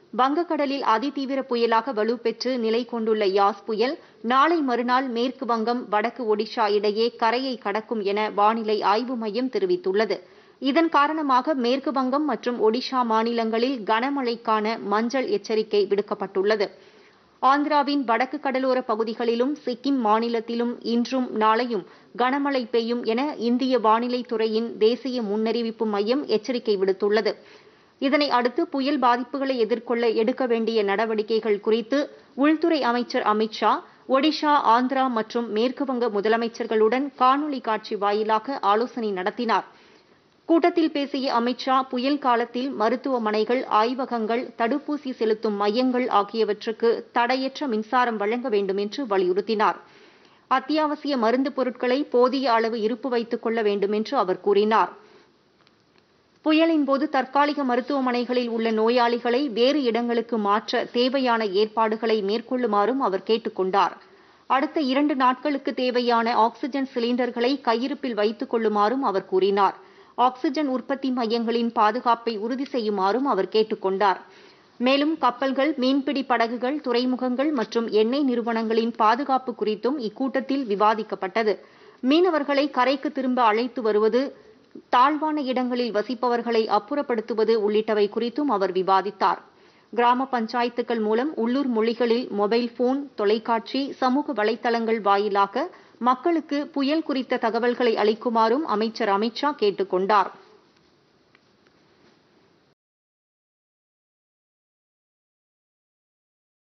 வங்கக்கடலில் அதிதீவிர புயலாக வலுப்பெற்று நிலை கொண்டுள்ள யாஸ் புயல் நாளை மறுநாள் மேற்கு வங்கம் வடக்கு ஒடிஷா இடையே கரையை கடக்கும் என வானிலை ஆய்வு மையம் தெரிவித்துள்ளது இதன் காரணமாக மேற்கு வங்கம் மற்றும் ஒடிஷா மாநிலங்களில் கனமழைக்கான மஞ்சள் எச்சரிக்கை விடுக்கப்பட்டுள்ளது ஆந்திராவின் வடக்கு கடலோர பகுதிகளிலும் சிக்கிம் மாநிலத்திலும் இன்றும் நாளையும் கனமழை பெய்யும் என இந்திய வானிலை துறையின் தேசிய முன்னறிவிப்பு மையம் எச்சரிக்கை விடுத்துள்ளது இதனை அடுத்து புயல் பாதிப்புகளை எதிர்கொள்ள எடுக்க வேண்டிய நடவடிக்கைகள் குறித்து உள்துறை அமைச்சர் அமித் ஷா ஒடிஷா ஆந்திரா மற்றும் மேற்குவங்க முதலமைச்சர்களுடன் காணொலி காட்சி வாயிலாக ஆலோசனை நடத்தினார் கூட்டத்தில் பேசிய அமித் ஷா புயல் காலத்தில் மருத்துவமனைகள் ஆய்வகங்கள் தடுப்பூசி செலுத்தும் மையங்கள் ஆகியவற்றுக்கு தடையற்ற மின்சாரம் வழங்க வேண்டும் என்று வலியுறுத்தினார் அத்தியாவசிய மருந்து பொருட்களை போதிய அளவு இருப்பு வைத்துக் கொள்ள வேண்டும் என்று அவர் கூறினார் புயலின் போது தற்காலிக மருத்துவமனைகளில் உள்ள நோயாளிகளை வேறு இடங்களுக்கு மாற்ற தேவையான ஏற்பாடுகளை மேற்கொள்ளுமாறும் அவர் கேட்டுக் கொண்டார் அடுத்த இரண்டு நாட்களுக்கு தேவையான ஆக்ஸிஜன் சிலிண்டர்களை கையிருப்பில் வைத்துக் கொள்ளுமாறும் அவர் கூறினார் ஆக்ஸிஜன் உற்பத்தி மையங்களின் பாதுகாப்பை உறுதி செய்யுமாறும் அவர் கேட்டுக் கொண்டார் மேலும் கப்பல்கள் மீன்பிடி படகுகள் துறைமுகங்கள் மற்றும் எண்ணெய் நிறுவனங்களின் பாதுகாப்பு குறித்தும் இக்கூட்டத்தில் விவாதிக்கப்பட்டது மீனவர்களை கரைக்கு திரும்ப அழைத்து வருவது தாழ்வான இடங்களில் வசிப்பவர்களை அப்புறப்படுத்துவது உள்ளிட்டவை குறித்தும் அவர் விவாதித்தார் கிராம பஞ்சாயத்துக்கள் மூலம் உள்ளூர் மொழிகளில் மொபைல் போன் தொலைக்காட்சி சமூக வலைதளங்கள் வாயிலாக மக்களுக்கு புயல் குறித்த தகவல்களை அளிக்குமாறும் அமைச்சர் அமித்ஷா கேட்டுக் கொண்டார்